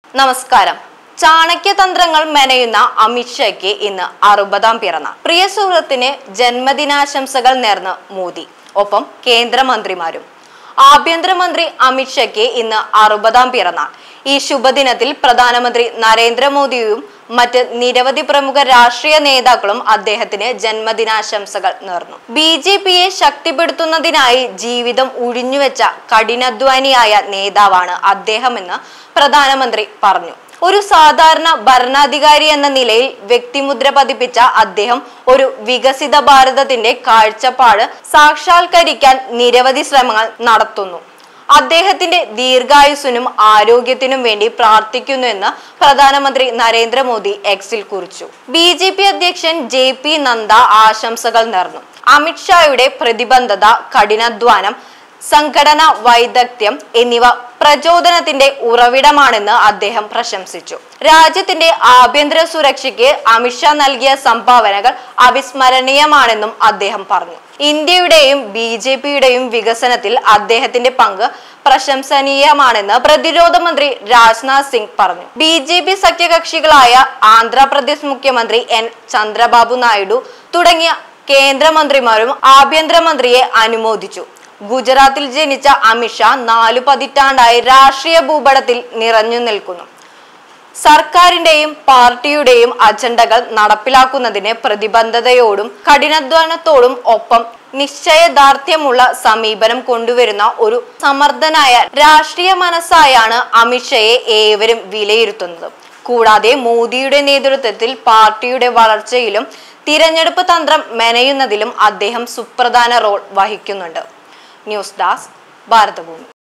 നമസ്കാരം ചാണക്യതന്ത്രങ്ങൾ മെനയുന്ന അമിത്ഷയ്ക്ക് ഇന്ന് അറുപതാം പിറന്നാൾ പ്രിയ സുഹൃത്തിന് ജന്മദിനാശംസകൾ നേർന്ന് മോദി ഒപ്പം കേന്ദ്രമന്ത്രിമാരും ആഭ്യന്തരമന്ത്രി അമിത്ഷയ്ക്ക് ഇന്ന് അറുപതാം പിറന്നാൾ ഈ ശുഭദിനത്തിൽ പ്രധാനമന്ത്രി നരേന്ദ്രമോദിയും മറ്റ് നിരവധി പ്രമുഖ രാഷ്ട്രീയ നേതാക്കളും അദ്ദേഹത്തിന് ജന്മദിനാശംസകൾ നേർന്നു ബി ജെ പിയെ ശക്തിപ്പെടുത്തുന്നതിനായി ജീവിതം ഉഴിഞ്ഞുവെച്ച കഠിനാധ്വാനിയായ നേതാവാണ് അദ്ദേഹമെന്ന് പ്രധാനമന്ത്രി പറഞ്ഞു ഒരു സാധാരണ ഭരണാധികാരി എന്ന നിലയിൽ വ്യക്തിമുദ്ര പതിപ്പിച്ച അദ്ദേഹം ഒരു വികസിത ഭാരതത്തിന്റെ കാഴ്ചപ്പാട് സാക്ഷാത്കരിക്കാൻ നിരവധി ശ്രമങ്ങൾ നടത്തുന്നു അദ്ദേഹത്തിന്റെ ദീർഘായുസ്സിനും ആരോഗ്യത്തിനും വേണ്ടി പ്രാർത്ഥിക്കുന്നു എന്ന് പ്രധാനമന്ത്രി നരേന്ദ്രമോദി എക്സിൽ കുറിച്ചു ബി ജെ പി അധ്യക്ഷൻ ജെ പി നദ്ദ ആശംസകൾ നേർന്നു അമിത്ഷായുടെ പ്രതിബദ്ധത കഠിനാധ്വാനം സംഘടന വൈദഗ്ധ്യം എന്നിവ പ്രചോദനത്തിന്റെ ഉറവിടമാണെന്ന് അദ്ദേഹം പ്രശംസിച്ചു രാജ്യത്തിന്റെ ആഭ്യന്തര സുരക്ഷയ്ക്ക് അമിത്ഷാ നൽകിയ സംഭാവനകൾ അവിസ്മരണീയമാണെന്നും അദ്ദേഹം പറഞ്ഞു ഇന്ത്യയുടെയും ബി ജെ പിയുടെയും വികസനത്തിൽ അദ്ദേഹത്തിന്റെ പങ്ക് പ്രശംസനീയമാണെന്ന് പ്രതിരോധ മന്ത്രി രാജ്നാഥ് സിംഗ് പറഞ്ഞു ബി ജെ പി സഖ്യകക്ഷികളായ ആന്ധ്രാപ്രദേശ് മുഖ്യമന്ത്രി എൻ ചന്ദ്രബാബു നായിഡു തുടങ്ങിയ കേന്ദ്രമന്ത്രിമാരും ആഭ്യന്തരമന്ത്രിയെ അനുമോദിച്ചു ഗുജറാത്തിൽ ജനിച്ച അമിത്ഷാ നാലു പതിറ്റാണ്ടായി രാഷ്ട്രീയ ഭൂപടത്തിൽ നിറഞ്ഞു നിൽക്കുന്നു സർക്കാരിന്റെയും പാർട്ടിയുടെയും അജണ്ടകൾ നടപ്പിലാക്കുന്നതിന് പ്രതിബദ്ധതയോടും കഠിനാധ്വാനത്തോടും ഒപ്പം നിശ്ചയദാർഢ്യമുള്ള സമീപനം കൊണ്ടുവരുന്ന ഒരു സമർത്ഥനായ രാഷ്ട്രീയ മനസ്സായാണ് അമിത്ഷയെ ഏവരും വിലയിരുത്തുന്നത് കൂടാതെ മോദിയുടെ നേതൃത്വത്തിൽ പാർട്ടിയുടെ വളർച്ചയിലും തിരഞ്ഞെടുപ്പ് തന്ത്രം മെനയുന്നതിലും അദ്ദേഹം സുപ്രധാന റോൾ വഹിക്കുന്നുണ്ട് ന്യൂസ് ഡെസ്ക് ഭാരതഭൂമി